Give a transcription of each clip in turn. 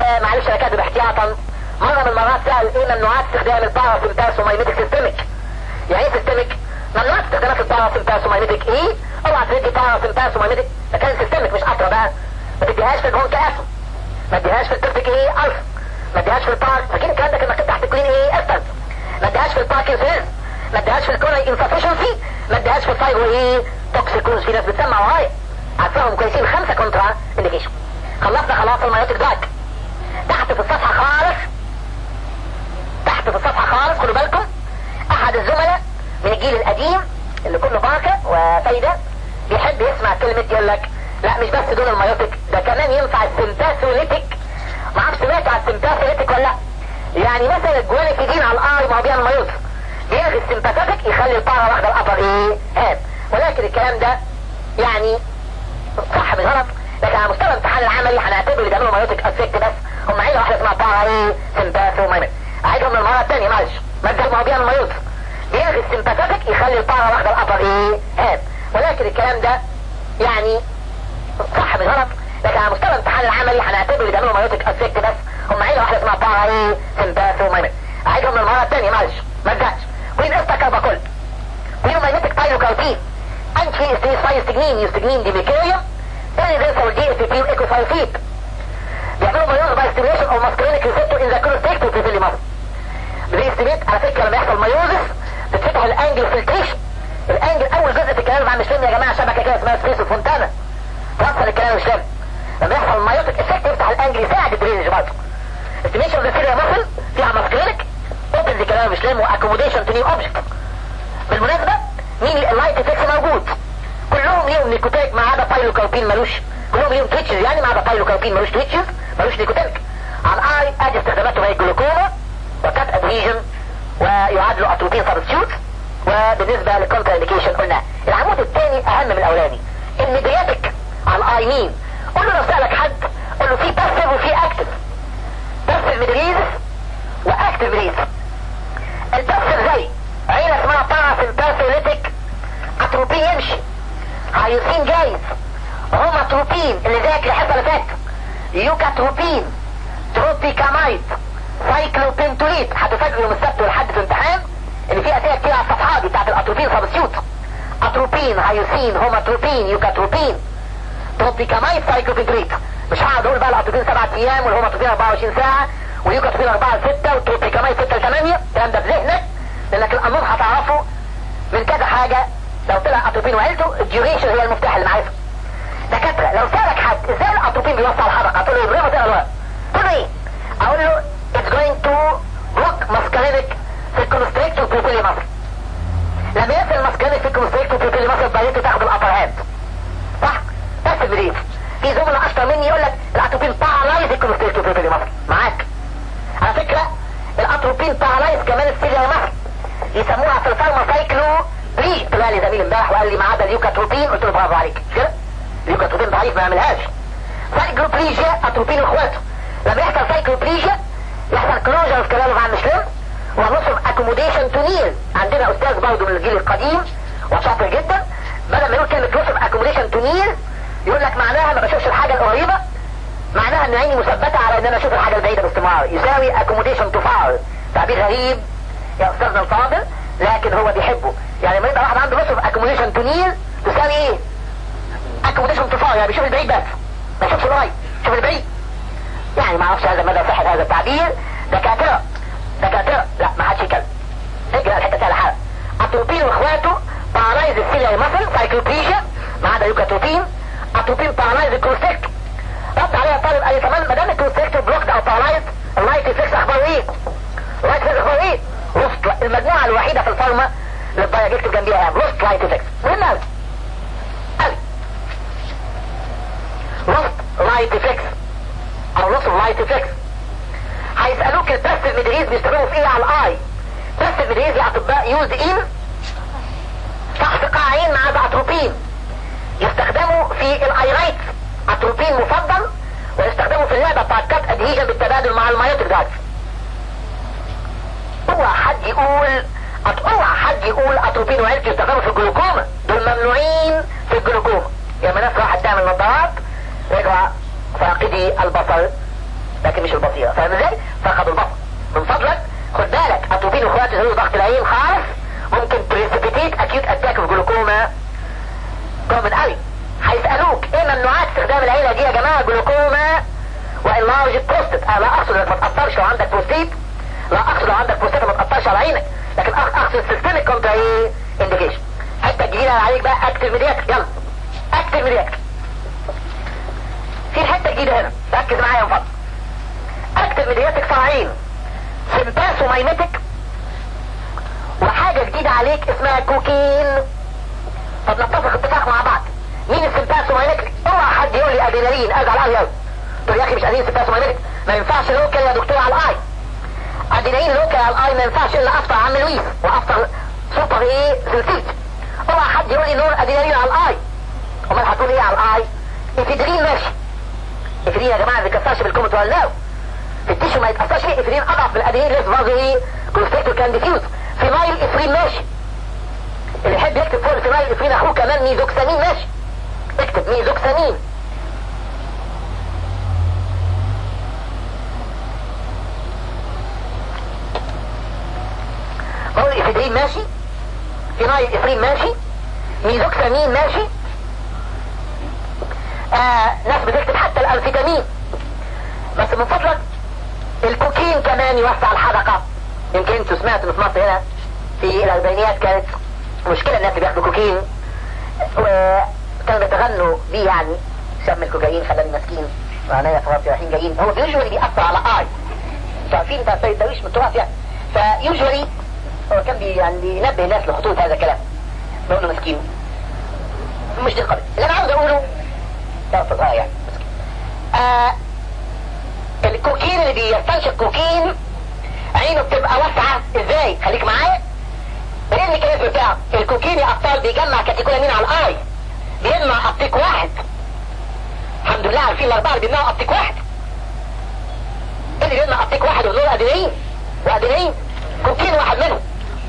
آه معلش انا كاتب احتياطا مرة من المرات سأل ايه ممنوعات استخدام الباراسمباسومايميتك سيستميك يعني ايه سيستميك ممنوعات استخدامات الباراسمباسومايميتك ايه اوعى تدي باراسمباسومايميتك ده كان سيستميك مش قطرة بقى ما تديهاش في الجون كاسو ما تديهاش في الترتك ايه الف ما تديهاش في البارك فاكرين الكلام ده كان مكتوب تحت كلين ايه استنس ما تديهاش في الباركنسونز ما تديهاش في الكوري انسفشنسي ما تديهاش في الفايبرو ايه توكسيكوز في ناس بتسمع ورايا عارفاهم كويسين خمسة كونترا انديكيشن خلصنا خلاص المايوتيك دراج تحت في الصفحة خالص تحت في الصفحة خالص خدوا بالكم احد الزملاء من الجيل القديم اللي كله بركة وفايدة بيحب يسمع كلمة يقول لك لا مش بس دول المايوتيك ده كمان ينفع السمباثوليتيك ما عرفش سمعت على السمباثوليتيك ولا لا يعني مثلا الجوانيكيدين على الار ما هو بيعمل مايوتيك بيلغي السمباثيك يخلي البارا واخده الابر ايه هاد ولكن الكلام ده يعني صح مش غلط لكن على مستوى الامتحان العملي هنعتبر اللي بيعملوا مايوتيك افكت بس هم عيله واحده اسمها بارا ايه سمباثو مايمت اعيدهم من المره الثانيه معلش ما انت ما هو بيعمل مايوتيك بيلغي السمباثيك يخلي البارا واخده الابر ايه هاد ولكن الكلام ده يعني صح مش غلط لكن على مستوى الامتحان العملي هنعتبر اللي بيعملوا مايوتيك افكت بس هم عيله واحده اسمها بارا ايه سمباثو مايمت اعيدهم من المره الثانيه معلش ما انتهش كوين استكربكل كوين مايوتيك بايلوكاربين انتي استيسايستجنين يستجنين دي ميكيريوم اللي زي سول دي استيبيو ايكوسايسيت بيعملوا مايوز باي ستيميشن او ماسكرينيك ريسبتور ان ذا كونستيكتور في اللي مصر بيستيميت على فكره لما يحصل مايوزس بتفتح الانجل فلتريشن الانجل اول جزء في الكلام مع مسلم يا جماعه شبكه كده اسمها سبيس فونتانا توصل الكلام مسلم لما يحصل مايوتيك افكت يفتح الانجل يساعد الدرينج برضه استيميشن ذا سيريا ماسل فيها ماسكرينيك اوبن كلام مسلم واكوموديشن تو نيو اوبجكت بالمناسبه مين اللايت افكت موجود كلهم ليهم نيكوتيك ما عدا بايلوكاربين ملوش كلهم ليهم تويتشز يعني ما عدا بايلوكاربين ملوش تويتشز ملوش نيكوتيك على الاي ادي استخداماته هي الجلوكوما وكات ادهيجن ويعاد له اتروبين سبستيوت وبالنسبه للكونتر انديكيشن قلنا العمود الثاني اهم من الاولاني الميدياتيك على الاي مين قول له لو سالك حد قول له في باسيف وفي اكتف باسيف ميدريزس واكتف ميدريزس الباسيف زي عيله اسمها باراسمباثوليتيك اتروبين يمشي هيوسين جايز هوماتروبين اللي زيك الحصه اللي فاتت يوكاتروبين تروبيكامايد سايكلوبنتوليت هتفاجئوا يوم السبت والحد في امتحان ان في اسئله كتير على الصفحات دي بتاعت الاتروبين سبستيوت اتروبين هيوسين هوماتروبين يوكاتروبين تروبيكامايد سايكلوبنتوليت مش هقعد اقول بقى الاتروبين سبعة ايام والهوماتروبين 24 ساعه واليوكاتروبين 4 ل 6 والتروبيكامايد 6 ل 8 الكلام ده في ذهنك لانك القانون هتعرفه من كذا حاجه لو طلع اتروبين وعيلته الديوريشن هي المفتاح المعرفه دكاتره لو سالك حد ازاي الاتروبين بيوصل الحركه هتقول له يبرمه تقرا الورق تقول له ايه اقول له it's going to block muscarinic في الكونستريكتور بيبيلي مصر لما يقفل الماسكارينيك في الكونستريكتور بيبيلي مصر ضريته تاخد الابر هاند صح بس البريف في زملاء اشطر مني يقول لك الاتروبين بارالايز الكونستريكتور بيبيلي مصر معاك على فكره الاتروبين بارالايز كمان السيليا مصر يسموها في الفارما سايكلو ليش طلع لي زميل امبارح وقال لي ما عدا اليوكاتروبين قلت له برافو عليك مش كده اليوكاتروبين ضعيف ما يعملهاش سايكلوبليجيا اتروبين واخواته لما يحصل سايكلوبليجيا يحصل كلوجر في كلامه عن مسلم ونصب اكوموديشن تو نيل عندنا استاذ برضه من الجيل القديم وشاطر جدا بدل ما يقول كلمه نصب اكوموديشن تو نيل يقول لك معناها ما بشوفش الحاجه القريبه معناها ان عيني مثبته على ان انا اشوف الحاجه البعيده باستمرار يساوي اكوموديشن تو فار تعبير غريب يا استاذنا الفاضل لكن هو بيحبه يعني لما يبقى واحد عنده نصب اكوموديشن تو نيل تساوي ايه اكوموديشن تو فار يعني بيشوف البعيد بس ما يشوفش القريب يشوف البعيد يعني ما اعرفش هذا مدى صحة هذا التعبير دكاترة دكاترة لا ما حدش يتكلم اجرى الحتة تاني حالة اتروبين واخواته بارالايز السيليا مثلا سايكلوبليجيا ما عدا يوكاتروبين اتروبين بارالايز الكونستريكت رد عليها طالب قال لي كمان ما دام الكونستريكت بلوكد او بارالايز اللايت افكس اخباره ايه؟ اللايت افكس اخباره ايه؟ روست المجموعة الوحيدة في الفارما اللي الضيق يكتب جنبيها روست لايت افكس مهم قوي قوي روست لايت افكس او نص اللايت افكس هيسألوك الباست المدريز بيستخدموا في ايه على الاي باست المدريز يا اطباء يوز ان تحت قاعين مع اتروبين يستخدموا في الايرايت اتروبين مفضل ويستخدموا في اللعبة بتاعت كات ادهيجن بالتبادل مع المايوتيك دراجز اوعى حد يقول اوعى حد يقول اتروبين وعيلته يستخدموا في الجلوكوما دول ممنوعين في الجلوكوما يا ناس راحت تعمل نظارات رجع فاقدي البصر لكن مش البصيرة فاهم ازاي؟ فقدوا البصر من فضلك خد بالك اتروبين واخوات زي ضغط العين خالص ممكن بريسبيتيت اكيوت اتاك في جلوكوما كومن قوي هيسألوك ايه ممنوعات استخدام العيلة دي يا جماعة جلوكوما وانلارج بروستات انا لا اقصد انك ما تأثرش لو عندك بروستيت لا اقصد لو عندك بروستات ما تأثرش على عينك لكن اقصد سيستمك كونترا ايه انديكيشن حته جديده عليك بقى اكتف ميدياتر يلا اكتف ميدياتر في حته جديده هنا ركز معايا يا فضل اكتف ميدياتر فرعين سمباسومايمتك وحاجه جديده عليك اسمها كوكين طب نتفق اتفاق مع بعض مين السمباسومايمتك اوعى حد يقول لي ادرينالين ازعل قوي قوي تقول يا اخي مش قادرين سمباسومايمتك ما ينفعش لوكال يا دكتور على الاي ادرينالين لوكال على الاي ما ينفعش الا افطر عم لويس وافطر سوبر ايه سلسيت اوعى حد يقول لي نور ادرينالين على الاي امال هتقول ايه على الاي افيدرين ماشي افيدرين يا جماعه ما بيكسرش بالكومنت ولا لا في التيشو ما يتأثرش فيه افرين اضعف من الادرينالين لسه برضه ايه كونستريكتور كان ديفيوز فينايل افرين ماشي اللي يحب يكتب فوق الفينايل افرين اخوه كمان ميزوكسامين ماشي اكتب ميزوكسامين بقول افيدرين ماشي فينايل افرين ماشي ميزوكسامين ماشي آه ناس بتكتب حتى الانفيتامين بس من فضلك الكوكين كمان يوسع الحلقة يمكن انتوا سمعتوا في مصر هنا في الاربعينيات كانت مشكلة الناس اللي بياخدوا كوكين وكانوا بيتغنوا بيه يعني شم الكوكايين خلاني مسكين وعنايا في راسي رايحين جايين هو يوجوالي بيأثر على اي انتوا عارفين ده الدرويش من التراث يعني فيوجوالي هو كان بي يعني بينبه الناس لخطوط هذا الكلام بقول له مسكين مش دي القضية اللي انا عاوز اقوله ده صغير يعني آه الكوكين اللي بيستنشق كوكين عينه بتبقى واسعة ازاي خليك معايا ايه الميكانيزم بتاعه الكوكين يا ابطال بيجمع كاتيكولامين على الاي بيجمع ابتيك واحد الحمد لله عارفين الاربعه اللي بيمنعوا ابتيك واحد اللي بيجمع ابتيك واحد ودول ادرينالين وادرينالين كوكين واحد منهم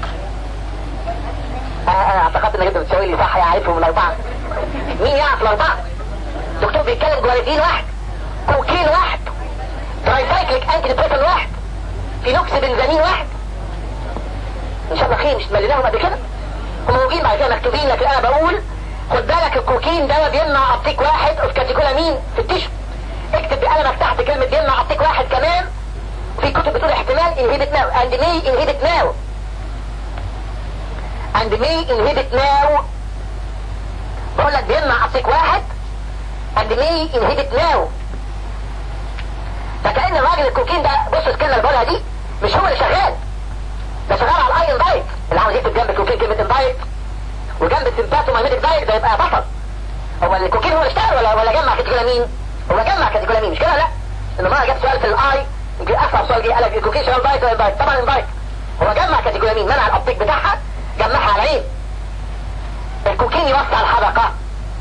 انا اعتقدت انك انت بتساوي لي صح يعرفهم الاربعه مين يعرف الاربعه دكتور بيتكلم جواليتين واحد كوكين واحد ترايسايكليك انتي ديبريسن واحد فينوكس بنزامين واحد ان شاء الله خير مش مليناهم قبل كده هم موجودين بعد كده مكتوبين لكن انا بقول خد بالك الكوكين ده بيمنع ابتيك واحد اوف كاتيكولامين في التيشو اكتب بقلمك تحت كلمة بيمنع ابتيك واحد كمان في كتب بتقول احتمال انهبت ناو and may inhibit now and may inhibit now بقول لك بيمنع ابتيك واحد and may inhibit now فكأن الراجل الكوكين ده بص الكلمة اللي بقولها دي مش هو اللي شغال ده شغال على الاي اندايت اللي عاوز يكتب جنب الكوكين كلمة اندايت وجنب السمباتو مايميتك دايت ده يبقى بطل هو الكوكين هو اللي اشتغل ولا ولا جمع كاتيكولامين هو جمع كاتيكولامين مش كده لا انه مرة جاب سؤال في الاي يمكن اصعب سؤال جه قال لك الكوكين شغال دايت ولا اندايت طبعا اندايت هو جمع كاتيكولامين منع الاوبتيك بتاعها جمعها على العين الكوكين يوسع الحلقة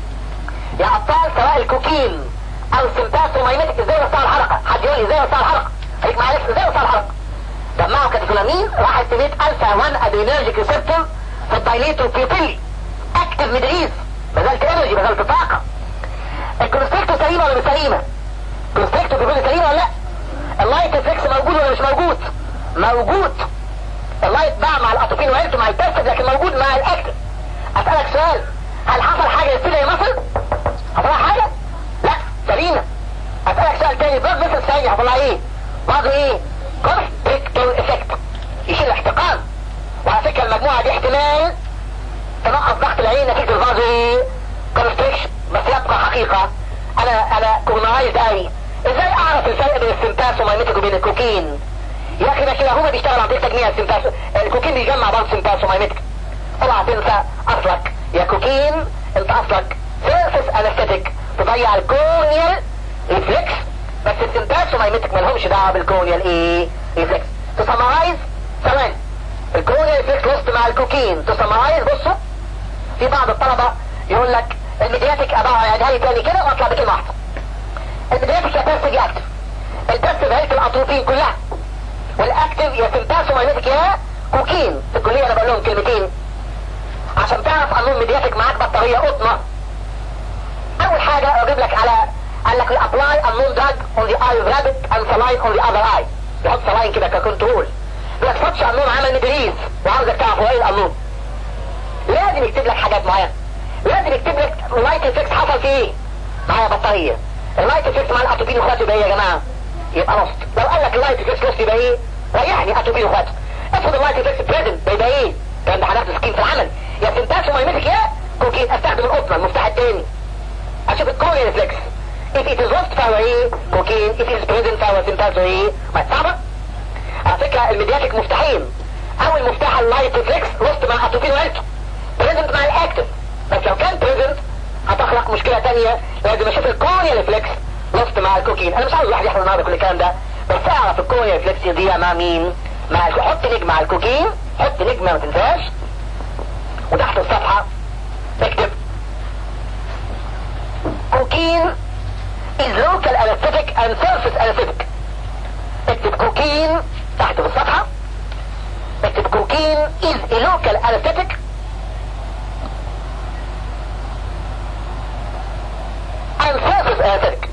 يا ابطال سواء الكوكين او السمباتو مايميتك ازاي وسعوا الحلقة حد يقول لي ازاي وسعوا الحلقة خليك معايا ازاي وسعوا الحلقة جمعوا كاتيكولامين راح استميت الفا 1 ادرينرجيك ريسبتور في الدايليتور بيوبيلي اكتف مدريس بذلت انرجي بذلت طاقة الكونستريكتور سليمة ولا مش سليمة الكونستريكتور بيقول سليمة ولا لا اللايت ريفلكس موجود ولا مش موجود موجود اللايت باع مع الاتوبين وعيلته مع التستد لكن موجود مع الاكتف اسألك سؤال هل حصل حاجة يستدعي مصر حصل حاجة لا سليمة اسألك سؤال تاني بلاد مثل ثاني حصل ايه برضه ايه كونستريكتور افكت يشيل احتقان وعلى فكرة المجموعة دي احتمال تنقص ضغط العين نتيجة الفازو كونستريكشن بس يبقى حقيقة انا انا كورنايز قوي ازاي اعرف الفرق بين السمباس ومايميتك وبين الكوكين يا اخي ده كلاهما بيشتغل عن طريق تجميع السمباس الكوكين بيجمع بعض السمباس ومايميتك اوعى تنسى اصلك يا كوكين انت اصلك سيرفس انستيك تضيع الكونيال ريفلكس بس السمباس ومايميتك مالهمش دعوه بالكونيال ايه ريفلكس تسمرايز ثواني الكونيال ريفلكس وسط مع الكوكين تسمرايز بصوا في بعض الطلبة يقول لك الميدياتيك ابقى اعيدها لي تاني كده واطلع بكلمة واحدة الميدياتيك يا باسف يا اكتف الباسف هيئة الاتروفين كلها والاكتف يا سمباس ومايميتك يا كوكين في الكلية انا بقول لهم كلمتين عشان تعرف قانون ميدياتيك معاك بطارية قطنة اول حاجة اجيب لك على قال لك ابلاي unknown drug on the eye of rabbit and saline on the other eye يحط saline كده ككنترول يقول لك فتش النوم عمل مدريز وعاوزك تعرف هو ايه النوم لازم يكتب لك حاجات معينه لازم يكتب لك لايت افكت حصل فيه ايه معايا بطاريه اللايت افكت مع الاتوبين واخواته يبقى ايه يا جماعه يبقى نص لو قال لك اللايت افكت نص يبقى ايه ريحني اتوبين واخواته افرض اللايت افكت بريزنت يبقى ايه كان ده حاجات سكين في العمل يا سنتاكس ومايمتك يا كوكين استخدم القطنه المفتاح التاني اشوف الكوريا ريفلكس if it is lost فهو ايه كوكين if it is present فهو سنتاكس ايه ما صعبه على فكره الميدياتيك مفتاحين اول مفتاح اللايت ريفلكس لوست مع اتوبين وعيلته بريزنت مع الاكتف بس لو كان بريزنت هتخلق مشكلة تانية لازم اشوف الكوريا ريفلكس لوست مع الكوكين انا مش عاوز واحد يحفظ النهارده كل الكلام ده بس اعرف الكوريا ريفلكس يضيع مع مين مع حط نجم مع الكوكين حط نجم ما تنساش وتحت الصفحة اكتب كوكين is local anesthetic and surface anesthetic اكتب كوكين تحت في الصفحة اكتب كوكين is a local anesthetic and surface anesthetic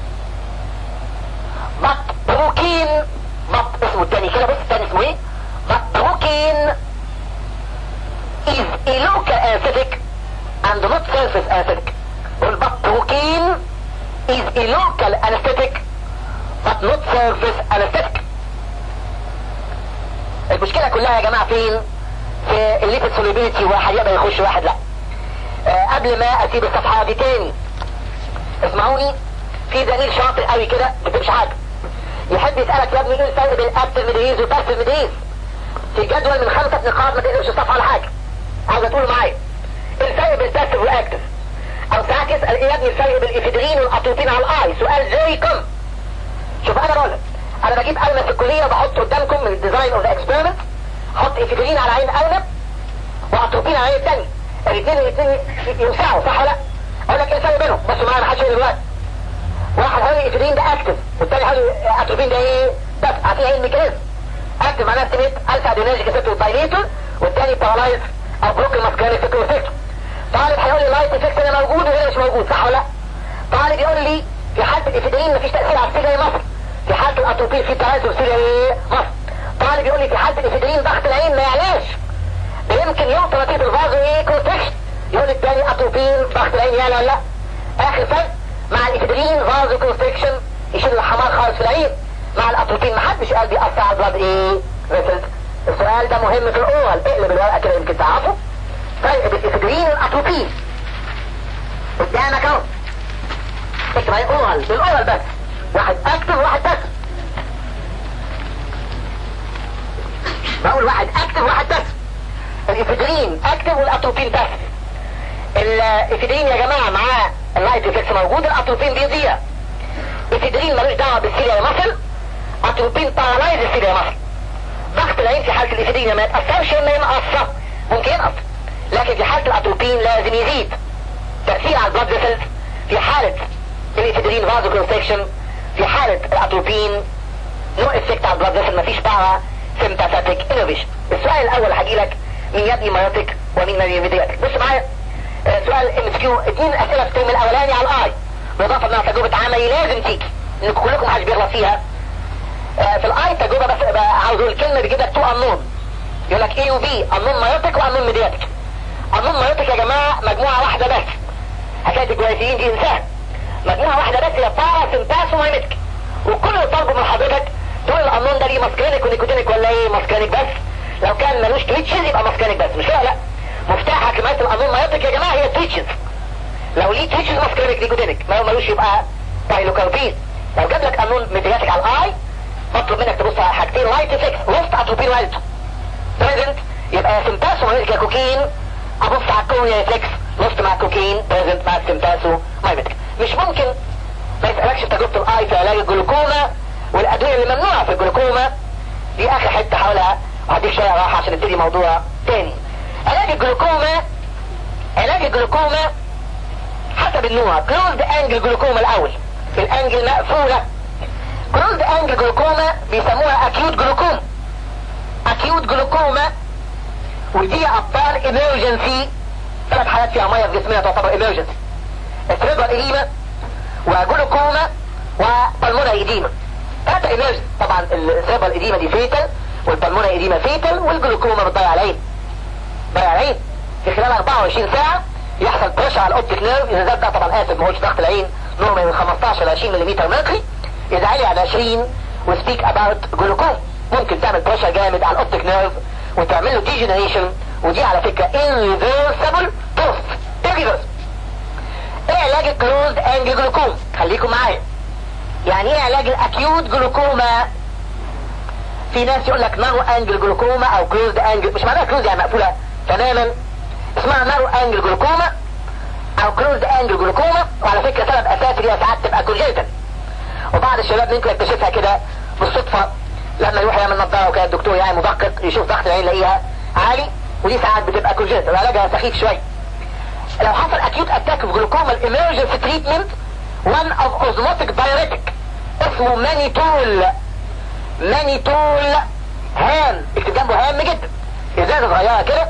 but بروكين but اسمه التاني كده بص التاني اسمه ايه but بروكين is a local anesthetic and not surface anesthetic والبطروكين is a local anesthetic but not surface anesthetic المشكلة كلها يا جماعة فين في الليبid solubility واحد يقدر يخش واحد لا أه قبل ما اسيب الصفحة دي تاني اسمعوني في دليل شاطر قوي كده بتمشي حاجة يحب يسألك يا ابني ايه الفرق بين اكتف ميدريز وباسف ميدريز في جدول من خمسة نقاط ما تقلبش الصفحة ولا حاجة عاوز تقول معايا الفرق بين باسف واكتف او ساعات يسأل ايه يا ابني الفرق بين الافيدرين والاتروبين على الاي سؤال زي كم شوف انا بقول انا بجيب ارنب في الكلية وبحط قدامكم من الديزاين اوف ذا اكسبيرمنت احط افيدرين على عين ارنب واتروبين على عين الثاني الاثنين الاثنين ينفعوا صح ولا لا؟ اقول لك ايه الفرق بينهم بس معايا ما حدش دلوقتي واحد هيقول لي افيدرين ده اكتف والثاني هيقول لي اتروبين ده ايه بس عارفين ايه الميكانيزم اكتف معناها استيميت الفا ادينيرجيك افكتور بايليتور والثاني بارالايز او بلوك الماسكاري افكتور افكتور طالب هيقول لي لايت افكت انا موجود وهنا مش موجود صح ولا لا؟ طالب يقول لي في حالة الافيدرين مفيش تأثير على السيريا مصر في حالة الاتروبين في تناسل سيريا مصر طالب يقول لي في حالة الافيدرين ضغط العين ما يعلاش ده يمكن يوطى نتيجة الفازو ايه كونتكشن يقول التاني اتروبين ضغط العين يعلى ولا لا؟ اخر فرق مع الافيدرين فازو كونستريكشن يشيل الحمار خالص في العين مع الاتروبين محدش قال بيأثر على البلاد ايه فيسلز السؤال ده مهم في الاورال اقلب الورقة كده يمكن تعرفه فرق بين الافيدرين والاتروبين قدامك اهو اكتب عليه اورال بالاورال بس واحد اكتب وواحد بس بقول واحد اكتب وواحد بس الافيدرين اكتب والاتروبين بس الافيدرين يا جماعة معاه اللايت افكس موجود الاتروبين بيضيع افيدرين ملوش دعوة بالسيليا مصل اتروبين بارالايز السيليا مصل ضغط العين في حالة الافيدرين ما يتأثرش اما ينقص ممكن ينقص لكن في حالة الاتروبين لازم يزيد تأثير على البلاد فيسلز في حالة الافيدرين فازو كونستكشن في حالة الاتروبين نو افكت على البلاد فيسل مفيش بقى سيمباثيك انوفيشن السؤال الاول هجي لك مين يبني مايوتيك ومين ما يبني بص معايا آه سؤال ام اس كيو اتنين اسئله في الترم الاولاني على الاي بالاضافه انها تجربه عملي لازم تيجي انكم كلكم محدش بيغلط فيها آه في الاي تجربه بس عاوز اقول الكلمه بيجيب لك تو انون يقول لك اي وبي انون مايوتيك وانون ميدياتيك انون مايوتيك يا جماعه مجموعه واحده بس حكايه الجواسيين دي انساها مجموعه واحده بس هي بارا سنتاس ومايمتك وكل اللي طالبه من حضرتك تقول الانون ده ليه ماسكرينيك ونيكوتينيك ولا ايه ماسكرينيك بس لو كان ملوش تويتشز يبقى ماسكرينيك بس مش كده لا مفتاح حكمات الانون مايوتيك يا جماعه هي تويتشز لو ليه تويتشز ماسكرينيك نيكوتينيك ما هو ملوش يبقى بايلوكاربين لو جاب لك انون ميدياتيك على الاي مطلوب منك تبص على حاجتين لايت افكت لوست اتروبين والتو بريزنت يبقى سمتاسو مايوتيك كوكين ابص على الكوريا ريفلكس لوست مع كوكين بريزنت مع سمتاسو مايوتيك مش ممكن ما يسألكش تجربة الاي في علاج الجلوكوما والادوية اللي ممنوعة في الجلوكوما دي اخر حتة حولها وهديك شوية راحة عشان نبتدي موضوع تاني علاج الجلوكوما علاج الجلوكوما حسب النوع كلوزد انجل جلوكوما الاول الانجل مقفولة كلوزد انجل جلوكوما بيسموها اكيوت جلوكوما اكيوت جلوكوما ودي ابطال ايمرجنسي ثلاث حالات فيها ميه في جسمنا تعتبر ايمرجنسي اتريبر ايديما وجلوكوما وبلمونة ايديما ثلاث ايمرجنسي طبعا السيربال اديما دي فيتال والبلمونة اديما فيتال والجلوكوما بتضيع العين ضيع العين في خلال 24 ساعة يحصل بريشر على الاوبتيك نيرف اذا زاد ده طبعا اسف ما هوش ضغط العين نورمال من 15 ل 20 ملم ميركوري اذا علي على 20 وسبيك اباوت جلوكوما ممكن تعمل بريشر جامد على الاوبتيك نيرف وتعمل له ديجنريشن ودي على فكرة irreversible توست irreversible ايه علاج الكلوزد انجل جلوكوما خليكم معايا يعني ايه علاج الاكيوت جلوكوما في ناس يقول لك نارو انجل جلوكوما او كلوزد انجل مش معناها كلوز يعني مقفولة تماما اسمها نارو انجل جلوكوما او كلوزد انجل جلوكوما وعلى فكرة سبب اساسي ليها ساعات تبقى كونجيتال وبعض الشباب ممكن يكتشفها كده بالصدفة لما يروح يعمل نظارة وكان الدكتور يعني مدقق يشوف ضغط العين يلاقيها عالي ودي ساعات بتبقى كونجيتال وعلاجها سخيف شوية لو حصل اكيوت اتاك في جلوكوما الامرجنسي تريتمنت وان اوف اوزموتيك دايريتك اسمه مانيتول مانيتول هام اكتب جنبه هام جدا ازازه صغيره كده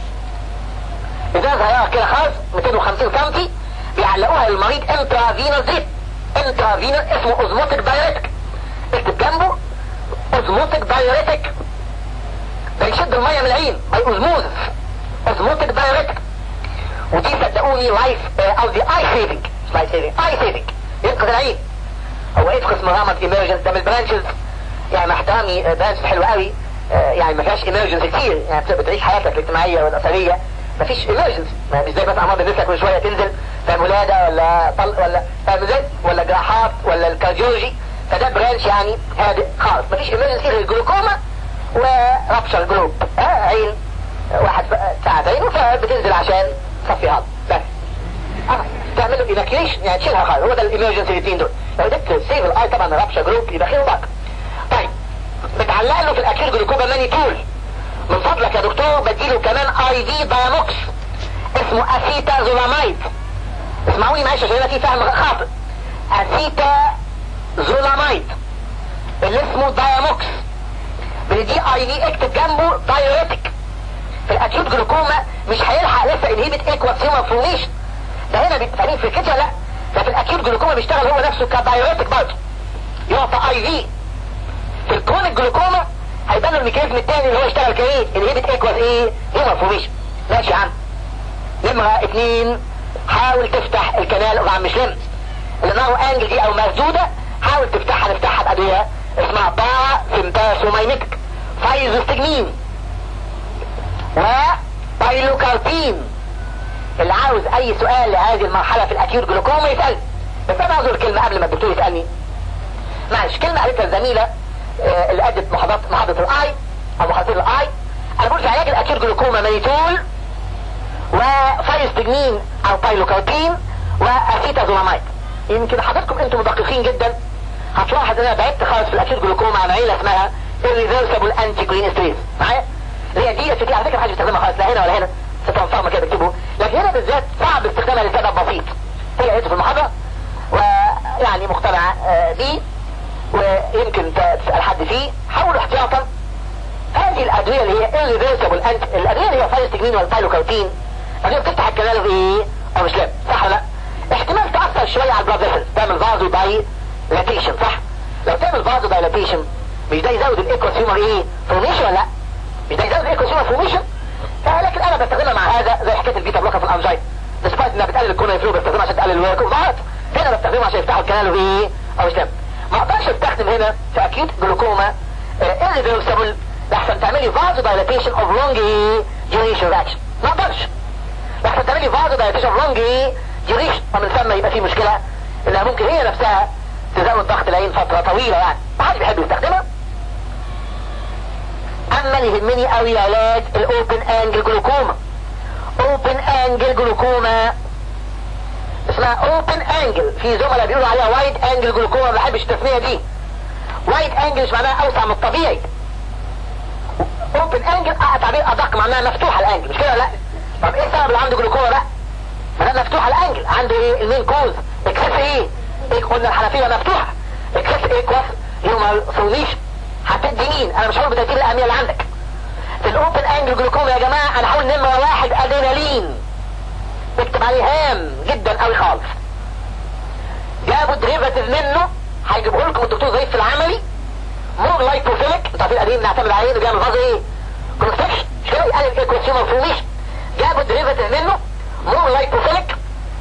ازازه صغيره كده خالص 250 سم بيعلقوها للمريض انترافينوس زيت انترافينوس اسمه اوزموتيك دايريتك اكتب جنبه اوزموتيك دايريتك ده يشد الميه من العين باي اوزموزس اوزموتيك دايريتك ودي صدقوني لايف قصدي اي سيفنج مش لايف سيفنج اي سيفنج ينقذ العين هو ايه قسم رامت ايمرجنس ده من البرانشز يعني مع احترامي برانش حلو قوي يعني ما فيهاش ايمرجنس كتير يعني بتعيش حياتك الاجتماعيه والاسريه ما فيش ايمرجنس مش زي مثلا امراض النساء كل شويه تنزل فاهم ولاده ولا طلق ولا فاهم ازاي ولا جراحات ولا الكارديولوجي فده برانش يعني هادئ خالص ما فيش ايمرجنس غير الجلوكوما ورابشر جلوب آه عين واحد ساعة عينه فبتنزل عشان تصفي هذا بس آه. تعمل له ايفاكيويشن يعني تشيلها خالص هو ده الامرجنسي الاثنين دول لو قدرت سيف الاي طبعا رابشر جلوب يبقى خير وبركه طيب بتعلق له في الاكيد جلوكوما ماني تول من فضلك يا دكتور بديله كمان اي في دايموكس اسمه اسيتا زولامايد اسمعوني معلش عشان هنا في فهم خاطئ اسيتا زولامايد اللي اسمه دايموكس بندي اي في اكتب جنبه دايوريتك في الاكيوت جلوكوما مش هيلحق لسه انهيبت ايكوال سيما فورميشن ده هنا فاهمين في كده لا ده في الاكيوت جلوكوما بيشتغل هو نفسه كدايوريتك برضه يعطى اي في في الكرونيك جلوكوما هيبان له الميكانيزم الثاني اللي هو يشتغل كايه انهيبت ايكوال ايه هيما فورميشن ماشي يا عم نمرة اتنين حاول تفتح الكنال طبعا مش لم اللي نارو انجل دي او مسدودة حاول تفتحها نفتحها بأدوية اسمها با سيمباسوماينيتك فايزوستجمين وبايلوكاربين اللي عاوز اي سؤال لهذه المرحلة في الاكيوت جلوكوما يسأل بس انا اعذر كلمة قبل ما الدكتور يسألني معلش كلمة قالتها الزميلة آه اللي ادت محاضرة محاضرة الاي او محاضرة الاي انا بقول في علاج الاكيوت جلوكوما مانيتول وفايستجمين او بايلوكاربين واسيتازولامايد يمكن حضراتكم انتم مدققين جدا هتلاحظ ان انا بعدت خالص في الاكيوت جلوكوما عن عيله اسمها irreversible انتي جرين ستريس معايا اللي هي دي اس دي على فكره محدش بيستخدمها خالص لا هنا ولا هنا سترانسفورم كده بكتبه لكن هنا بالذات صعب استخدامها لسبب بسيط هي قلت في المحاضره ويعني مقتنعه بيه ويمكن تسال حد فيه حاولوا احتياطا هذه الادويه اللي هي irreversible انت الادويه اللي هي فايستجمين والبايلوكاربين ادويه بتفتح الكنال بايه او مش لا صح ولا لا احتمال تاثر شويه على البلاد فيسلز تعمل فازو دايلاتيشن صح لو تعمل فازو دايلاتيشن مش ده يزود الايكوسيومر ايه فورميشن ولا لا مش ده يزود الايكوسيومر فورميشن لكن انا بستخدمها مع هذا زي حكايه البيتا بلوكر في الانجاين ديسبايت انها بتقلل الكورنيا فلو بستخدمها عشان تقلل الورك وضغط هنا بستخدمها عشان يفتحوا الكنال بايه او مش ما اقدرش استخدم هنا في اكيد جلوكوما irreversible لحسن تعملي فازو دايلاتيشن اوف لونج duration رياكشن ما اقدرش لحسن تعملي فازو دايلاتيشن اوف لونج duration ومن ثم يبقى في مشكله انها ممكن هي نفسها تزود ضغط العين فتره طويله يعني ما حدش بيحب يستخدمها اما اللي يهمني قوي علاج الاوبن انجل جلوكوما اوبن انجل جلوكوما اسمها اوبن انجل في زملاء بيقولوا عليها وايد انجل جلوكوما ما بحبش التسميه دي وايد انجل مش معناها اوسع من الطبيعي اوبن انجل اه تعبير ادق معناها مفتوحه الانجل مش كده لا طب ايه السبب اللي عنده جلوكوما بقى ما ده مفتوحه الانجل عنده ايه المين كوز اكسس ايه ايه قلنا الحنفيه مفتوحه اكسس ايه كوز يوم فونيش هتدي مين انا مش هقول بترتيب الاهميه اللي عندك في الاوبن انجل جلوكوما يا جماعه انا هقول نمره واحد ادرينالين اكتب عليه هام جدا قوي خالص جابوا دريفاتيف منه هيجيبه لكم الدكتور ظريف في العملي مور لايبوفيليك انت عارفين القديم نعتمد عليه انه بيعمل غاز ايه كونستكشن مش كده يقلل ايكوسيومر فورميشن جابوا الدريفيتيف منه مور لايبوفيليك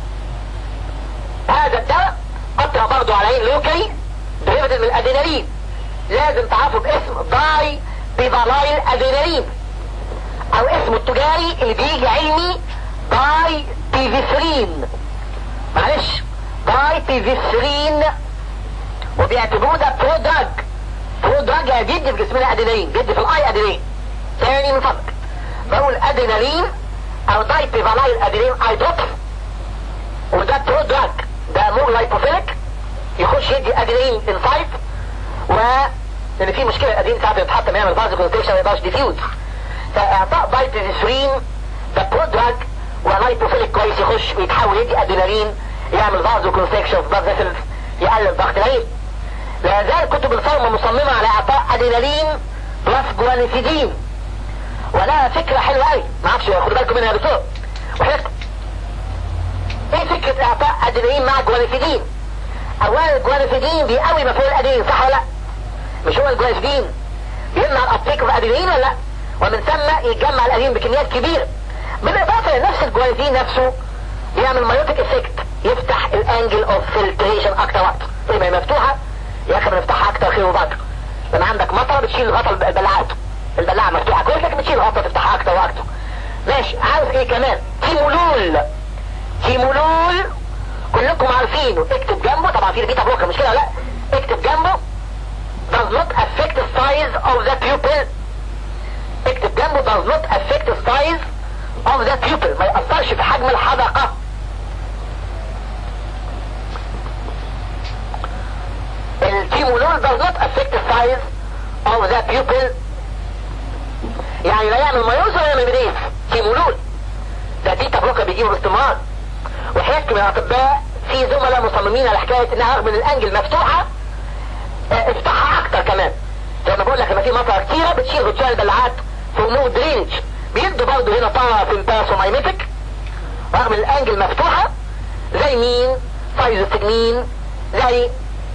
هذا الدواء قطع برضه على عين لوكي دريفيتيف من الادينالين لازم تعرفوا باسم داي بيفالايل ادينالين او اسمه التجاري اللي بيجي علمي داي بيفيسرين معلش داي بيفيسرين وبيعتبروه ده برو دراج برو دراج يعني بيدي في جسمنا ادينالين بيدي في الاي ادينالين تاني من فضلك بقول ادينالين او داي بيفالايل ادينالين اي دوت وده برو دراج ده مور لايبوفيليك يخش يدي ادينالين انسايد و لان في مشكله الادرينالين ساعات بيتحط يعمل فاز كونتكشن ما يقدرش ديفيوز فاعطاء بايبيزيسرين ده برو دراج ولايبوفيليك كويس يخش ويتحول يدي ادرينالين يعمل فاز كونتكشن في بلاد فيسلز يقلل ضغط العين لا زال كتب الفارما مصممه على اعطاء ادرينالين بلس جوانيفيدين ولها فكره حلوه قوي ما اعرفش خدوا بالكم منها يا دكتور وحضرتك ايه فكره اعطاء ادرينالين مع جوانيفيدين اولا الجوانيفيدين بيقوي مفعول الادرينالين صح ولا لا مش هو الجوانيفيدين بيمنع الابتيك في الادرينالين ولا لا ومن ثم يتجمع الادرينالين بكميات كبيره بالاضافه لنفس الجوانيفيدين نفسه بيعمل مايوتيك افكت يفتح الانجل اوف فلتريشن اكتر وقت زي ما هي مفتوحه يا اخي بنفتحها اكتر خير وبركه لما عندك مطره بتشيل غطا البلاعات البلاعه مفتوحه كل لك بتشيل غطا تفتحها اكتر واكتر ماشي عارف ايه كمان تيمولول تيمولول كلكم عارفينه اكتب جنبه طبعا في بيتا بلوكر مش كده لا اكتب جنبه does not affect the size of the pupil اكتب جنبه does not affect the size of the pupil ما يأثرش في حجم الحدقة التيمولول does not affect the size of the pupil يعني لا يعمل مايوز ولا يعمل مديف تيمولول ده بيتا بلوكر بيجيبه باستمرار وحياتكم يا اطباء في زملاء مصممين على حكايه انها رغم ان الانجل مفتوحه اه افتحها اكتر كمان زي ما بقول لك لما في مطره كتيره بتشيل غطيان البلعات في نو درينج بيدوا برضه هنا طاقه في الباسومايميتك رغم ان الانجل مفتوحه زي مين؟ فايزوستجمين زي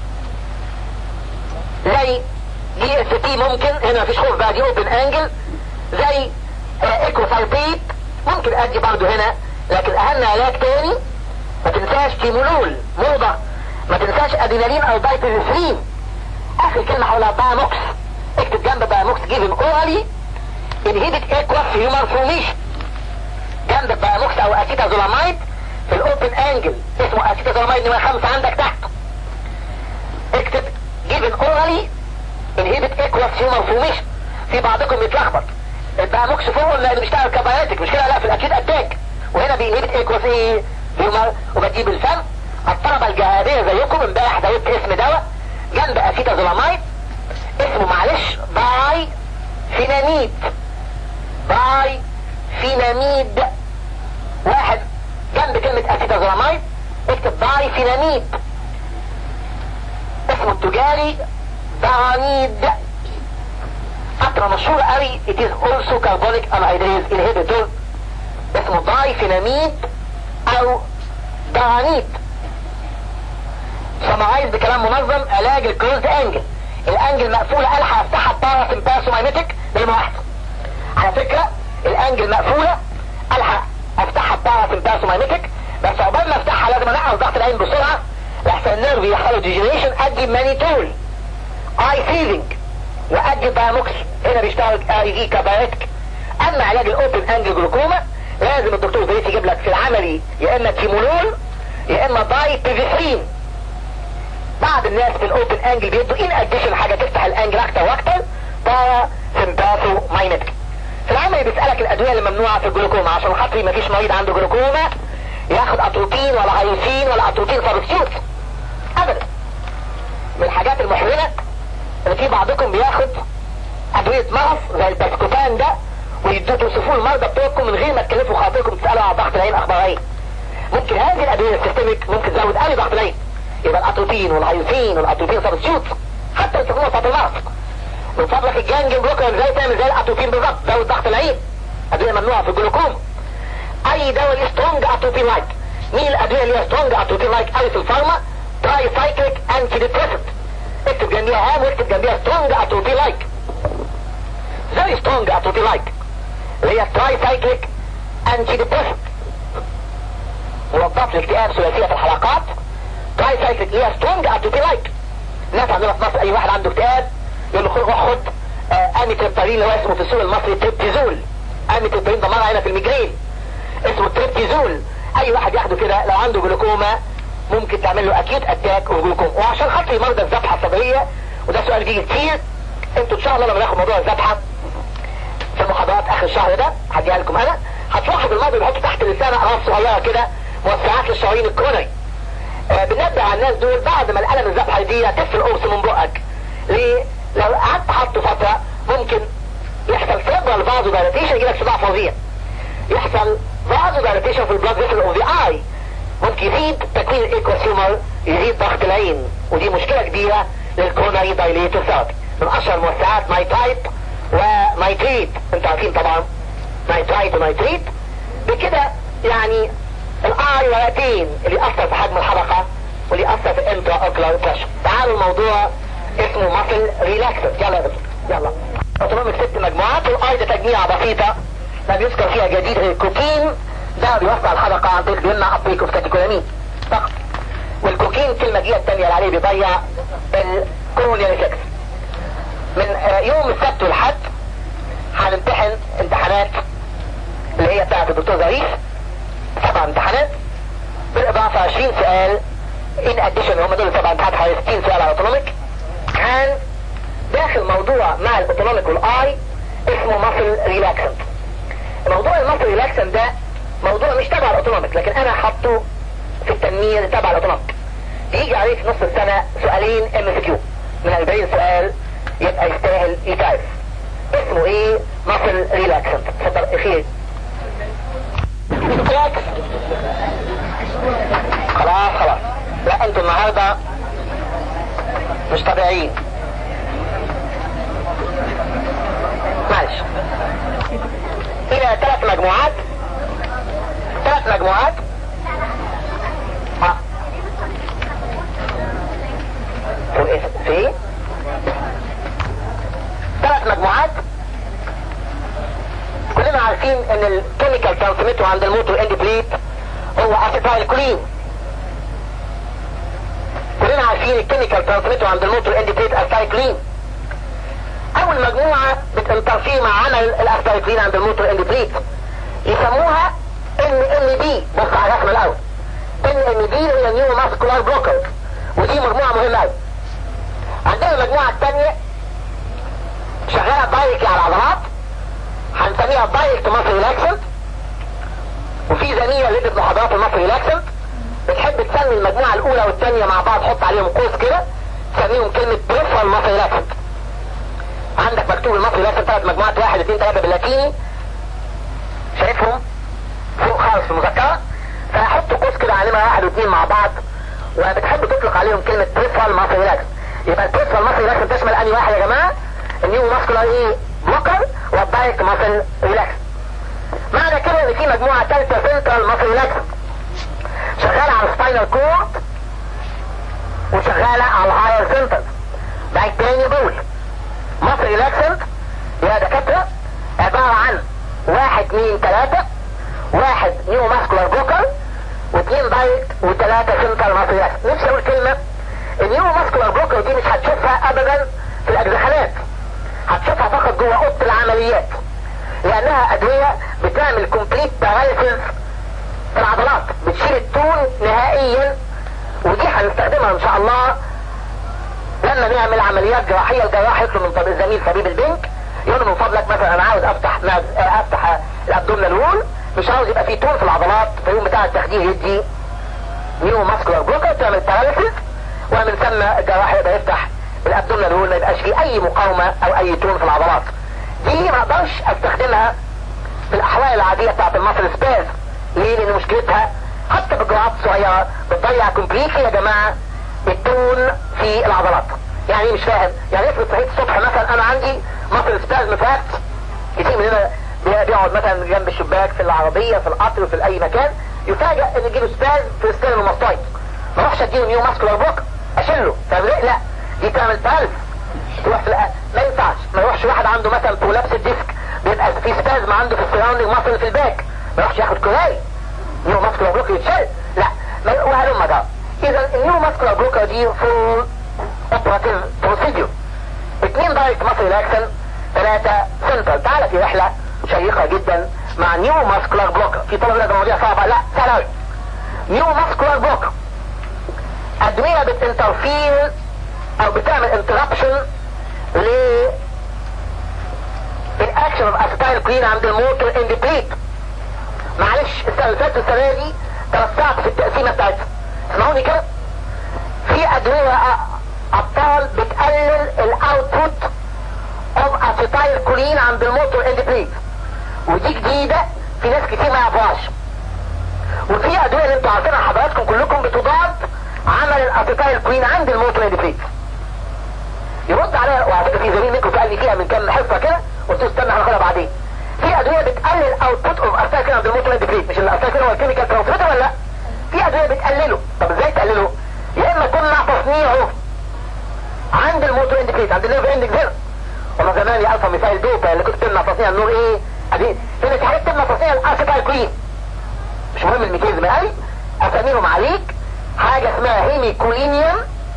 زي دي اس تي ممكن هنا مفيش خوف بقى دي اوبن انجل زي اه ايكوسايبيت ممكن ادي برضه هنا لكن اهم علاج تاني ما تنساش تيمولول موضة ما تنساش ادينالين او بايبيزيسرين اخر كلمة حولها باموكس اكتب جنب باموكس جيفن اورالي انهيبت ايكواس هيومر فورميشن جنب باموكس او اسيتازولامايد في الاوبن انجل اسمه اسيتازولامايد نمرة خمسة عندك تحت اكتب جيفن اورالي انهيبت ايكواس هيومر فورميشن في بعضكم بيتلخبط الباموكس فوق لانه بيشتغل كبايوتيك مش كده لا في الاكيد اتاك وهنا بينهبت ايكواس ايه هيومر وبجيب الفم الطلبة الجهادية زيكم امبارح زودت اسم دواء جنب اسيتازولامايد اسمه معلش باي فيناميد باي فيناميد واحد جنب كلمة اسيتازولامايد اكتب باي فيناميد اسمه التجاري بانيد قطرة مشهورة قوي it is also carbonic anhydrase inhibitor اسمه باي فيناميد او دانيت سمعايز بكلام منظم علاج الكلوزد انجل الانجل مقفولة الحق افتحها باراسمباسومايميتك لما واحدة على فكرة الانجل مقفولة الحق افتحها باراسمباسومايميتك بس عقبال ما افتحها لازم انقص ضغط العين بسرعة لحسن النيرف يحصل ديجنريشن ادي مانيتول اي سيفنج وادي باموكس هنا بيشتغل اي في كابايتك اما علاج الاوبن انجل جلوكوما لازم الدكتور زيت يجيب لك في العملي يا اما تيمولول يا اما داي بيفيسين بعض الناس في الاوبن انجل بيدوا ان اديشن حاجه تفتح الانجل اكتر واكتر بارا سمباثو ماينتك في العملي بيسالك الادويه اللي ممنوعه في الجلوكوما عشان خاطري مفيش مريض عنده جلوكوما ياخد اتروبين ولا هيوسين ولا اتروبين سبستيوت ابدا من الحاجات المحزنه ان في بعضكم بياخد ادويه مغص زي الباسكوتان ده ويدوا توصفوه المرضى بتوعكم من غير ما تكلفوا خاطركم تسالوا على ضغط العين اخبار ايه ممكن هذه الادويه السيستميك ممكن تزود قوي ضغط العين يبقى الاتروبين والهيوسين والاتروبين سبستيوت حتى يستخدموها في المغص من فضلك الجانج بلوكر ازاي تعمل زي الاتروبين بالظبط زود ضغط العين ادويه ممنوعه في الجلوكوم اي دواء ليه سترونج اتروبين لايك مين الادويه اللي هي سترونج اتروبين لايك قوي في الفارما تراي سايكليك انتي ديبريسنت اكتب جنبيها هام واكتب جنبيها سترونج اتروبي لايك فيري سترونج اتروبي لايك اللي هي تراي سايكليك انتي ديبريشن مضادات الاكتئاب ثلاثيه في الحلقات تراي سايكليك اللي هي سترونج اتروبي لايك الناس عندنا في مصر اي واحد عنده اكتئاب يقول له خد روح خد آه اميتريبتالين اللي هو اسمه في السوق المصري تريبتيزول اميتريبتالين ده مرة هنا في الميجرين اسمه تريبتيزول اي واحد ياخده كده لو عنده جلوكوما ممكن تعمل له اكيد اتاك وجلوكوما وعشان خاطر مرضى الذبحه الصدريه وده سؤال بيجي كتير انتوا ان شاء الله لما ناخد موضوع الذبحه في المحاضرات اخر الشهر ده هديها لكم انا هتلاحظ المرضى بيحطوا تحت اللسان اقراص صغيره كده موسعات للشرايين الكورونري آه بننبه على الناس دول بعد ما الالم الذبحه دي تفصل قرص من بقك ليه؟ لو قعدت حاطه فتره ممكن يحصل فيبرال فازو دايليتيشن يجيلك صداع فظيع يحصل فازو دايليتيشن في البلاد فيسل اوف ذا اي ممكن يزيد تكوين الايكوسيومر يزيد ضغط العين ودي مشكلة كبيرة للكوروناري دايليتور ثيرابي من اشهر الموسعات نايترايت ونايتريت انتوا عارفين طبعا نايترايت ونايتريت بكده يعني الاي ورقتين اللي يأثر في حجم الحلقة واللي يأثر في الانترا اوكلار بريشر تعالوا الموضوع اسمه ماسل ريلاكسر يلا يا دكتور يلا اوتونوميك ست مجموعات والاي ده تجميعة بسيطة لا بيذكر فيها جديد غير الكوكين ده بيوسع الحلقة عن طريق بيمنع ابريك اوف كاتيكولامين فقط والكوكين كلمة جيه التانية اللي عليه بيضيع الكورونيا ريفلكس من يوم السبت والحد هنمتحن امتحانات اللي هي بتاعت الدكتور ظريف سبع امتحانات بالاضافة 20 سؤال ان اديشن هم دول سبع امتحانات حوالي 60 سؤال على اوتونوميك كان داخل موضوع مع الاوتونوميك والاي اسمه ماسل ريلاكسنت موضوع الماسل ريلاكسنت ده موضوع مش تبع الاوتونوميك لكن انا حاطه في التنمية تبع الاوتونوميك بيجي عليه في نص السنة سؤالين ام اس كيو من 40 سؤال يبقى يستاهل يتعرف اسمه ايه ماسل ريلاكسنت اتفضل اخير ريلاكس خلاص خلاص لا انتوا النهاردة مش طبيعيين معلش الى ثلاث مجموعات ثلاث مجموعات ها في في ثلاث مجموعات كلنا عارفين ان الكيميكال ترانسميتر عند الموتور اند بليت هو اسيتايل كولين كلنا عارفين الكيميكال ترانسميتر عند الموتور اند بليت اسيتايل كولين اول مجموعة بتنترفير مع عمل الاسيتايل كولين عند الموتور اند بليت يسموها ان ام بي بص على الرقم الاول ان ام بي هي نيو ماسكولار بلوكر ودي مجموعة مهمة قوي عندنا المجموعة الثانية شغالة دايركت على العضلات هنسميها دايركت ماسل ريلاكسنت وفي زميلة اللي ادت محاضرات الماسل ريلاكسنت بتحب تسمي المجموعة الأولى والثانية مع بعض حط عليهم قوس كده تسميهم كلمة بريفرال ماسل ريلاكسنت عندك مكتوب الماسل ريلاكسنت ثلاث مجموعات واحد اثنين ثلاثة باللاتيني شايفهم فوق خالص في المذكرة فهحط قوس كده علينا واحد واثنين مع بعض وبتحب تطلق عليهم كلمة بريفرال ماسل ريلاكسنت يبقى البريفرال ماسل ريلاكسنت تشمل أنهي واحد يا جماعة النيو ماسكولار ايه بلوكر والدايركت ماسل ريلاكس معنى كده ان في مجموعة ثالثة سنترال ماسل ريلاكس شغالة على السباينال كورد وشغالة على الهاير سنتر ده التاني دول ماسل ريلاكسنت يا دكاترة عبارة عن واحد اثنين ثلاثة واحد نيو ماسكولار بلوكر واثنين دايركت وثلاثة سنترال ماسل ريلاكس نفسي اقول كلمة النيو ماسكولار بلوكر دي مش هتشوفها ابدا في الاجزخانات هتشوفها فقط جوه اوضه العمليات لانها ادوية بتعمل كومبليت باراليسيس في العضلات بتشيل التون نهائيا ودي هنستخدمها ان شاء الله لما نعمل عمليات جراحية الجراح يطلب من طبيب الزميل طبيب البنك يقول له من فضلك مثلا انا عاوز افتح افتح الابدومينال وول مش عاوز يبقى فيه تون في العضلات في اليوم بتاع التخدير يدي نيو ماسكولار بلوكر تعمل باراليسيس ومن ثم الجراح يقدر يفتح الابدومينال وول ما يبقاش فيه اي مقاومة او اي تون في العضلات دي ما اقدرش استخدمها في الاحوال العادية بتاعت المصل سباز ليه لان مشكلتها حتى بالجرعات الصغيرة بتضيع كومبليتلي يا جماعة التون في العضلات يعني مش فاهم يعني افرض صحيت الصبح مثلا انا عندي مصل سباز فات كتير مننا بيقعد مثلا جنب الشباك في العربية في القطر في اي مكان يفاجئ ان يجيله سباز في السكين المستويد ما اروحش اديله نيو ماسكولار بلوك اشيله طب ليه لا دي تعمل بالف تروح في الأ... ما ينفعش ما يروحش واحد عنده مثلا كولابس الديسك بيبقى في سبازم عنده في السراوندنج ماسل في الباك ما يروحش ياخد كولاي نيو ماسكولار بلوك يتشال لا ما وهلم ده اذا النيو ماسكولار بلوك دي فول اوبراتيف بروسيديور اثنين دايركت ماسل ريلاكسن ثلاثة سنترال تعالى في رحلة شيقة جدا مع نيو ماسكولار بلوك في طلب لك المواضيع صعبة لا سهلة نيو ماسكولار بلوك ادوية بتنترفير او بتعمل انتربشن ل الاكشن اوف اسيتايل كلين عند الموتور اندبريت معلش السنه اللي فاتت السنه دي توسعت في التقسيمه بتاعتها اسمعوني كده في ادويه ابطال بتقلل الاوتبوت اوف اسيتايل كلين عند الموتور اندبريت ودي جديده في ناس كتير ما يعرفوهاش وفي ادويه اللي انتوا عارفينها حضراتكم كلكم بتضاد عمل الاسيتايل كلين عند الموتور اندبريت يرد عليها وعلى فكره في زميل منكم سالني فيها من كام حصه كده قلت له استنى هناخدها بعدين في ادويه بتقلل اوتبوت اوف اساكن عند الموتور اندبريت مش الاساكن هو الكيميكال ترانسميتر ولا لا في ادويه بتقلله طب ازاي تقلله يا اما تمنع تصنيعه عند الموتور اندبريت عند الليفر اندنج هنا والله زمان يا الفا مثال دوبا اللي كنت تمنع تصنيع النور ايه ادي هنا في حاجات تمنع تصنيع الاسيتايل كلين مش مهم الميكانيزم قوي اساميهم عليك حاجه اسمها هيميكولينيوم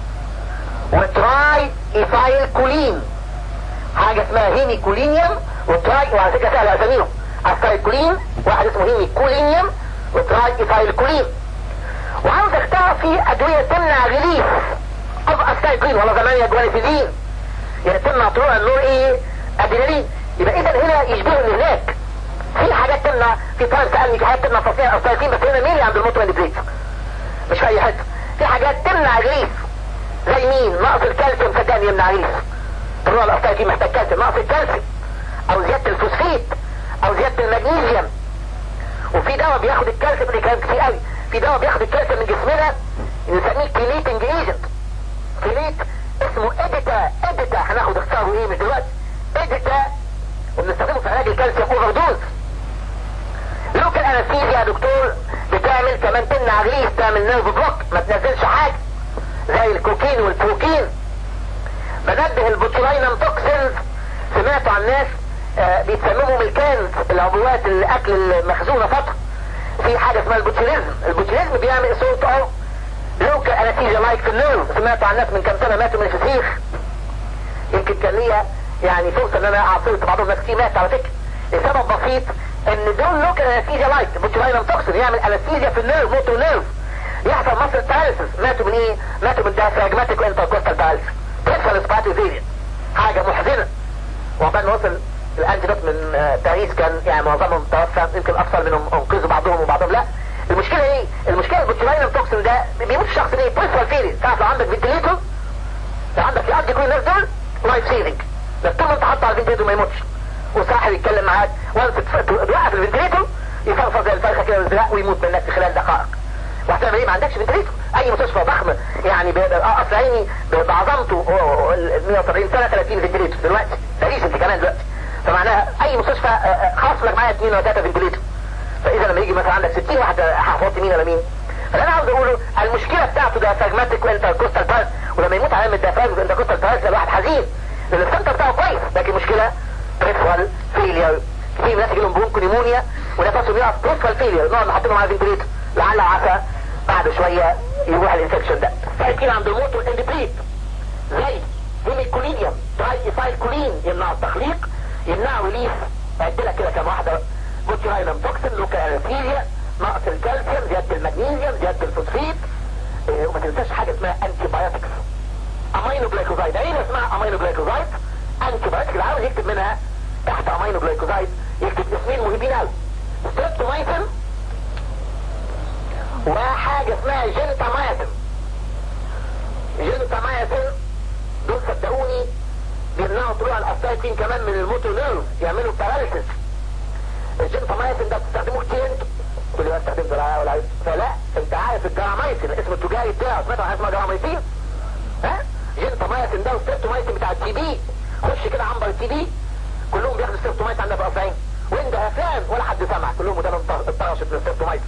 وتراي ايثايل كولين حاجة اسمها هيمي كولينيوم وتراي وعلى فكرة سهلة اساميهم اسايل كولين واحد اسمه هيمي كولينيوم وتراي ايثايل كولين وعاوزك تعرف في ادوية تمنع ريليف اوف اسايل كولين والله زمان يا جوانفيزين يعني تمنع طلوع النور ايه ادرينالين يبقى اذا هنا يشبه اللي هناك في حاجات تمنع في طالب سألني في حاجات تمنع تصنيع الاسايل بس هنا مين عند الموتور اندبريت مش في اي حته في حاجات تمنع ريليف زي مين نقص الكالسيوم صدقني يمنع ريس النوع الاخطاء دي محتاج كالسيوم نقص الكالسيوم او زيادة الفوسفيت او زيادة المغنيسيوم وفي دواء بياخد الكالسيوم اللي كان كتير قوي في دواء بياخد الكالسيوم من جسمنا نسميه كيليتنج ايجنت كيليت اسمه اديتا اديتا هناخد اختصاره ايه من دلوقتي اديتا وبنستخدمه في علاج الكالسيوم اوفر دوز لوكال انستيزيا يا دكتور بتعمل كمان تمنع ريس تعمل نيرف بلوك ما تنزلش حاجه زي الكوكين والبروكين بنبه البوتولاينم توكسينز سمعتوا عن ناس آه بيتسمموا من الكنز العبوات الاكل المخزونة فترة في حاجة اسمها البوتوليزم البوتوليزم بيعمل صوت اه لوكا انستيجيا لايك في النيرف سمعتوا عن ناس من كام سنة ماتوا من الفسيخ يمكن كان ليا يعني فرصة ان انا عاصرت بعضهم ناس كتير مات على فكرة لسبب بسيط ان دول لوكا انستيجيا لايك بوتولاينم توكسين يعمل انستيجيا في النيرف موتو نيرف يحصل مصر باراليسيس ماتوا من ايه ماتوا من ديافراجماتيك وانتركوستال باراليسيس تحصل سباتي فيريان حاجة محزنة وعقبال ما وصل الانتيدوت من آه باريس كان يعني معظمهم توفى يمكن اطفال منهم انقذوا بعضهم وبعضهم لا المشكلة ايه المشكلة البوتيلاينم توكسين ده بيموت الشخص ليه بريسوال فيريان تعرف لو عندك فنتليتور لو عندك في ارض كل الناس دول لايف سيفنج بس طول ما انت حاطه على الفنتليتور ما يموتش وصاحب يتكلم معاك وانت توقف الفنتليتور يفرفر زي الفرخه كده والزراق ويموت منك في خلال دقائق واحتمال ايه ما عندكش فنتليتور اي مستشفى ضخم يعني قصر عيني بعظمته 170 سنه 30 فنتليتور دلوقتي باريس انت كمان دلوقتي فمعناها اي مستشفى خاص لك معايا 2 ولا 3 فنتليتور فاذا لما يجي مثلا عندك 60 واحد هحط مين ولا مين فانا عاوز اقوله المشكله بتاعته ده فاجماتيك وانتركوستال بارس ولما يموت علامه الدافراج والانتركوستال بارس ده الواحد حزين لان السنتر بتاعه كويس لكن المشكله بريفوال فيلير كتير ناس يجيلهم برونكو نيمونيا ونفسهم يقف بريفوال فيلير نقعد نحط لهم على فنتليتور لعل وعسى بعد شوية يروح الانفكشن ده فاكين عند الموت والاندبريت زي هيميكولينيوم تراي ايثايل كولين يمنع التخليق يمنع ريليف اعدلك كده كام واحدة بوتيراينم توكسين لوكال انستيزيا نقص الكالسيوم زيادة المغنيسيوم زيادة الفوسفيت إيه وما تنساش حاجة اسمها انتي بايوتكس امينو جلايكوزايد عين اسمها امينو جلايكوزايد انتي بايوتكس اللي عاوز يكتب منها تحت امينو جلايكوزايد يكتب اسمين مهمين قوي ستريبتومايسين وحاجة اسمها جنتامايسين جنتامايسين دول صدقوني بيمنعوا طلوع الاسايتين كمان من الموتو نيرف يعملوا باراليسيس الجنتامايسين ده بتستخدموه كتير انتوا كل ما استخدمت العيا ولا فلا انت عارف الجرامايسين الاسم التجاري بتاعه سمعت عن اسمها جرامايسين ها جنتامايسين ده والستريبتومايسين بتاع التي بي خش كده عنبر التي بي كلهم بياخدوا ستريبتومايسين عندنا في افعين وانت افلام ولا حد سمع كلهم ده اتطرشت من الستريبتومايسين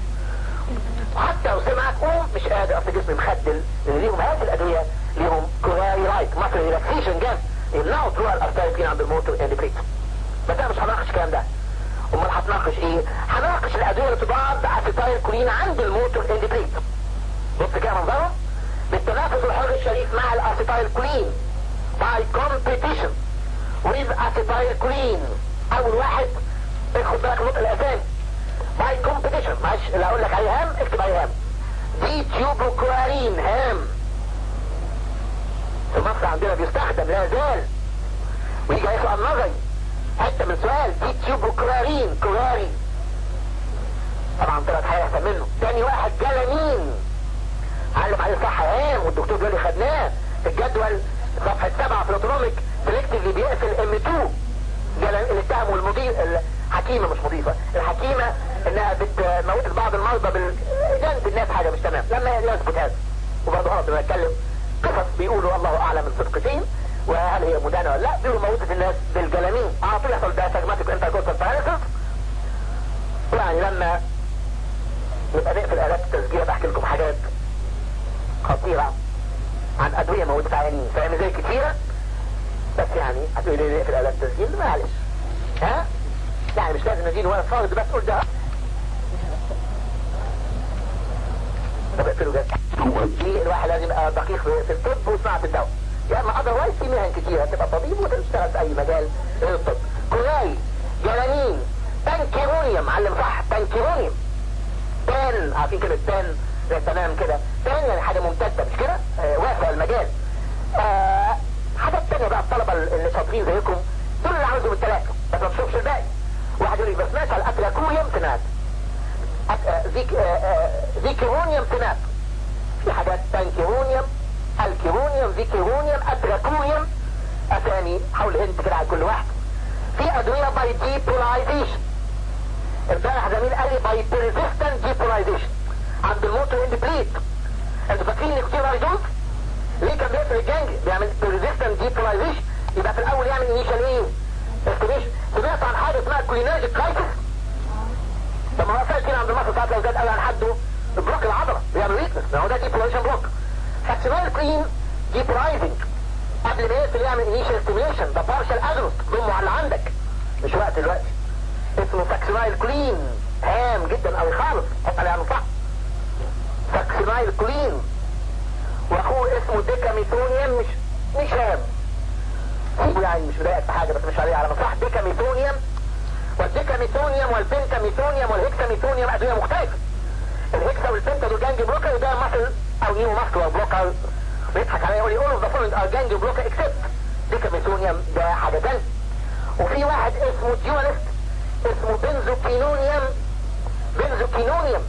حتى لو سمعك قوم مش قادر اصل جسمي مخدل لان ليهم هذه الادويه ليهم كوراي رايت لايك ماسل ريلاكسيشن جام يمنعوا طلوع الارتايكين عند الموتور اندبريت بس انا مش هناقش الكلام ده امال هتناقش ايه هناقش الادويه اللي تضاد اسيتايل كولين عند الموتور اندبريت بص كده منظره بالتنافس الحر الشريف مع الاسيتايل كولين باي كومبيتيشن with اسيتايل كولين اول واحد خد بالك نقطه الاسامي باي كومبيتيشن معلش اللي اقول لك عليه هام اكتب عليه هام دي تيوبوكوارين هام في مصر عندنا بيستخدم لا زال ويجي يسأل نظري حتى من سؤال دي تيوبوكوارين كوارين طبعا طلعت حاجة احسن منه تاني واحد جلامين علم عليه صح هام والدكتور بيقول لي خدناه في الجدول صفحة سبعة في الاوتونوميك سلكتيفلي بيقفل ام 2 اللي اتهموا المضيف الحكيمة مش مضيفة الحكيمة انها بتموت بعض المرضى بالجنب الناس حاجة مش تمام لما يثبت هذا وبرضه غلط لما يتكلم قصص بيقولوا الله اعلم من صدقتين وهل هي مدانة ولا لا بيقولوا موتت الناس بالجلامين على طول يحصل دايفرجماتيك انتركوستال باراليسيس يعني لما نبقى نقفل آلات التسجيل بحكي لكم حاجات خطيرة عن أدوية موتت عيانين فاهم زي كتيرة بس يعني هتقول لي نقفل آلات التسجيل معلش ها يعني مش لازم نجيل ولا فرض بس قول ده طب اقفلوا جد دي الواحد لازم يبقى دقيق في الطب وصناعة الدواء يا اما اذروايز في مهن كتير هتبقى طبيب وتشتغل في اي مجال غير الطب كولاي جلانين بانكيرونيوم علم صح بانكيرونيوم تان عارفين كده تان زي تمام كده تان يعني حاجة ممتدة مش كده آه واسع المجال آه حاجات تانية بقى الطلبة اللي شاطرين زيكم دول اللي عاوزهم الثلاثة بس ما تشوفش الباقي واحد يقول لي بس ماشي الاتراكويوم تنات ذيك ذيكيرونيوم تنات في حاجات بانكيرونيوم الكيرونيوم ذيكيرونيوم اتراكويوم اسامي حول هند كده على كل واحد في ادوية باي ديبولايزيشن امبارح زميل قال لي باي بيرزيستنت ديبولايزيشن عند الموتور اند بليت انتوا فاكرين الكتيرايزوز ليه كان بيقفل الجنج بيعمل بيرزيستنت ديبولايزيشن يبقى في الاول يعمل انيشال ايه استيميشن سمعت عن حاجه اسمها كولينرجيك كرايسيس لما هو فاكر عند المصر ساعات لو زاد قوي عن حده بلوك العضله بيعمل ويكنس ما هو ده ديبولايزيشن بلوك فاكسينال كلين ديبولايزنج قبل ما يقفل يعمل انيشال ستيميشن ده بارشال اجروت ضمه على اللي عندك مش وقت دلوقتي اسمه فاكسينايل كلين هام جدا قوي خالص حط عليه صح فاكسينايل كلين واخوه اسمه ديكاميثونيوم مش مش هام سيبه يعني مش مضايقك في حاجه بس مش عليه على مصلحه ديكاميثونيوم والديكاميثونيوم والبنتاميثونيوم والهكساميثونيوم ادويه مختلفه الهكسا والبنتا دول جانجي بلوكر وده ماسل او نيو ماسكولار بلوكر بيضحك عليا يقول لي all of the following are ganglion blocker except ديكاميثونيوم ده حاجه ثانيه وفي واحد اسمه ديولست اسمه بنزوكينونيوم بنزوكينونيوم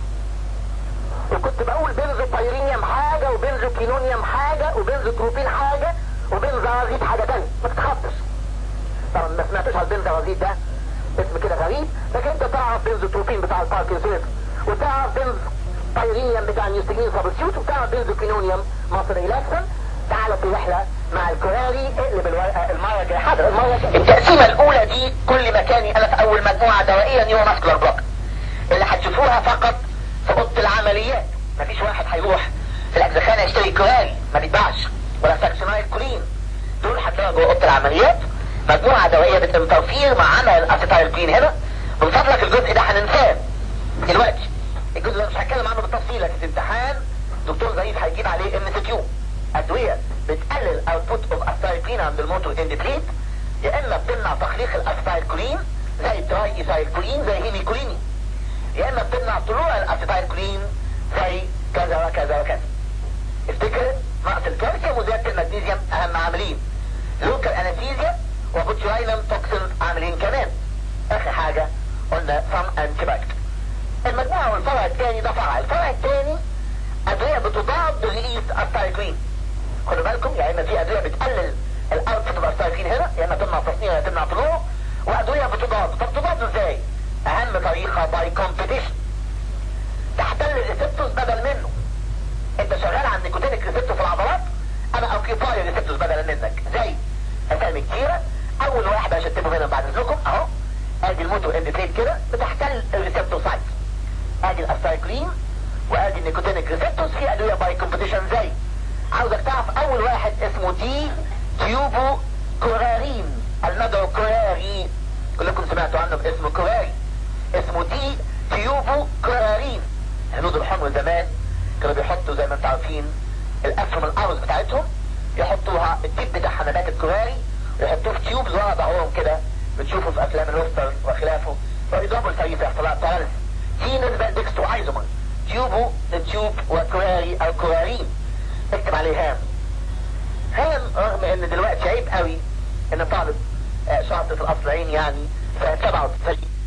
وكنت بقول بنزوبايرينيوم حاجة وبنزوكينونيوم حاجة وبنزوتروبين حاجة وبنزازيد حاجة تانية ما تتخطش طبعا ما سمعتش على البنزازيد ده اسم كده غريب لكن انت تعرف بنزوتروبين بتاع الباركنسونز وتعرف بنزوبايرينيوم بتاع النيوستيجين سابلسيوت وتعرف بنزوكينونيوم مصر ريلاكسن تعالى في رحلة مع الكوراري اقلب الورقة المرة الجاية حاضر المرة الجاية التقسيمة الأولى دي كل مكاني أنا في أول مجموعة دوائية نيو ماسكولار بلوك اللي هتشوفوها فقط في أوضة العمليات مفيش واحد هيروح في الأجزخانة يشتري كوراري ما بيتباعش ولا ساكسونايل كولين دول هتلاقوا جوه أوضة العمليات مجموعة دوائية بتنترفير مع عمل الأسيتايل كولين هنا من فضلك الجزء ده هننساه دلوقتي الجزء ده مش هتكلم عنه بالتفصيل لكن في امتحان دكتور ظريف هيجيب عليه ام سي كيو ادوية بتقلل اوتبوت اوف اسايكلين عند الموتور اندبليت يا اما بتمنع تخليق الاسايكلين زي التراي ايسايكلين زي هيميكوليني يا اما بتمنع طلوع الاسيتايكلين زي كذا وكذا وكذا افتكر نقص الكالسيوم وزيادة المغنيسيوم اهم عاملين لوكال انستيزيا وبوتيراينم توكسين عاملين كمان اخر حاجة قلنا سم انتيبايوتيك المجموعة والفرع الثاني ده فرع الفرع الثاني ادوية بتضاد ريليس السايكلين خدوا بالكم يا اما في ادوية بتقلل الاوتبوت اوف السايكلين هنا يا اما تمنع تصنيع يا تمنع طلوع وادوية بتضاد طب تضاد ازاي اهم طريقة باي كومبيتيشن تحتل الريسبتوس بدل منه انت شغال على النيكوتينيك ريسبتور في العضلات انا اوكيباي الريسبتوس بدلا منك زي اسامي كتيرة اول واحد هشتمه هنا بعد اذنكم اهو ادي الموتو انديتريت كده بتحتل الريسبتور سايت ادي الاسايكلين وادي النيكوتينيك ريسبتورز في ادويه باي كومبيتيشن زي عاوزك تعرف اول واحد اسمه دي تيوبو كورارين المدعو كوراري كلكم سمعتوا عنه باسمه كوراري اسمه دي تيوبو كورارين هنود الحمر زمان كانوا بيحطوا زي ما انتم عارفين الاسهم الارز بتاعتهم يحطوها التيب بتاعها نبات الكوراري ويحطوه في تيوب ورا ظهرهم كده بتشوفوا في افلام الوسترن وخلافه ويضربوا الفريسة يحصل لها باراليس دي نسبة ديكستو ايزومر تيوبو التيوب وكوراري او كورارين اكتب عليه هام هام رغم ان دلوقتي عيب قوي ان طالب آه، شاطر في الاصلعين يعني سنة 97